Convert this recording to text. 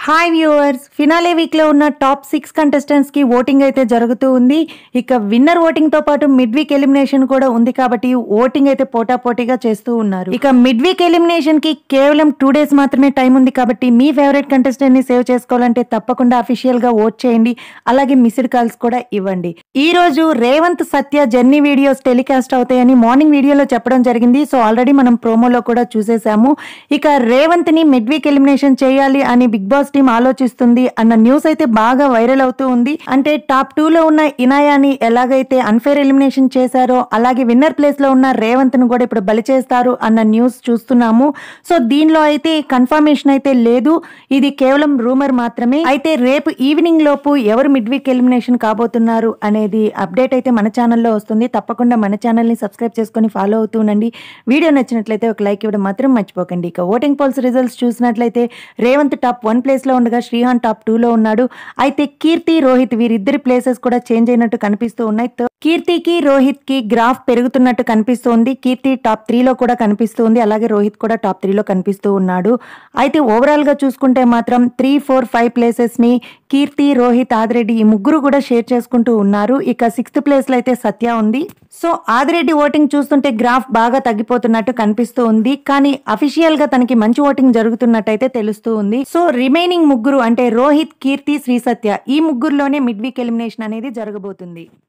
hi viewers finale week లో ఉన్న top six contestants కి ఓటింగ్ అయితే జరుగుతూ ఉంది ఇక విన్నర్ ఓటింగ్ తో పాటు మిడ్ వీక్ ఎలిమినేషన్ కూడా ఉంది కాబట్టి ఓటింగ్ అయితే పోటాపోటీగా చేస్తూ ఉన్నారు ఇక మిడ్ వీక్ ఎలిమినేషన్ కి కేవలం టూ డేస్ మాత్రమే టైం ఉంది కాబట్టి మీ ఫేవరెట్ కంటెస్టెంట్ ని సేవ్ చేసుకోవాలంటే తప్పకుండా అఫీషియల్ గా ఓట్ చేయండి అలాగే మిస్డ్ కాల్స్ కూడా ఇవ్వండి ఈ రోజు Revanth Satya journey videos telecast అవుతాయని మార్నింగ్ వీడియోలో చెప్పడం జరిగింది సో ఆల్రెడీ మనం ప్రోమోలో కూడా చూసేసాము ఇక రేవంత్ ని మిడ్ వీక్ ఎలిమినేషన్ చేయాలి అని బిగ్ బాస్ టీం ఆలోచిస్తుంది అన్న న్యూస్ అయితే బాగా వైరల్ అవుతూ ఉంది అంటే టాప్ టూ లో ఉన్న ఇనాయాని ఎలాగైతే అన్ఫేర్ ఎలిమినేషన్ చేశారో అలాగే విన్నర్ ప్లేస్ లో ఉన్న రేవంత్ ను కూడా ఇప్పుడు బలి చేస్తారు అన్న న్యూస్ చూస్తున్నాము సో దీనిలో అయితే కన్ఫర్మేషన్ అయితే లేదు ఇది కేవలం రూమర్ మాత్రమే అయితే రేపు ఈవినింగ్ లోపు ఎవరు మిడ్ వీక్ ఎలిమినేషన్ కాబోతున్నారు అనేది అప్డేట్ అయితే మన ఛానల్లో వస్తుంది తప్పకుండా మన ఛానల్ ని సబ్స్క్రైబ్ చేసుకొని ఫాలో అవుతూ ఉండండి వీడియో నచ్చినట్లయితే ఒక లైక్ ఇవ్వడం మాత్రం మర్చిపోకండి ఇక ఓటింగ్ పోల్స్ రిజల్ట్స్ చూసినట్లయితే రేవంత్ టాప్ వన్ ప్లేస్ లో ఉండగా శ్రీహాన్ టాప్ టూ లో ఉన్నాడు అయితే కీర్తి రోహిత్ వీరిద్దరి ప్లేసెస్ కూడా చేంజ్ అయినట్టు కనిపిస్తూ ఉన్నాయి థ- కీర్తికి రోహిత్ కి గ్రాఫ్ పెరుగుతున్నట్టు కనిపిస్తుంది కీర్తి టాప్ త్రీలో కూడా కనిపిస్తుంది అలాగే రోహిత్ కూడా టాప్ త్రీలో కనిపిస్తూ ఉన్నాడు అయితే ఓవరాల్ గా చూసుకుంటే మాత్రం త్రీ ఫోర్ ఫైవ్ ప్లేసెస్ ని కీర్తి రోహిత్ ఆదిరెడ్డి ఈ ముగ్గురు కూడా షేర్ చేసుకుంటూ ఉన్నారు ఇక సిక్స్త్ ప్లేస్ లో అయితే సత్య ఉంది సో ఆదిరెడ్డి ఓటింగ్ చూస్తుంటే గ్రాఫ్ బాగా తగ్గిపోతున్నట్టు కనిపిస్తూ ఉంది కానీ అఫీషియల్ గా తనకి మంచి ఓటింగ్ జరుగుతున్నట్టయితే తెలుస్తూ ఉంది సో రిమైనింగ్ ముగ్గురు అంటే రోహిత్ కీర్తి శ్రీ సత్య ఈ ముగ్గురులోనే మిడ్ వీక్ ఎలిమినేషన్ అనేది జరగబోతుంది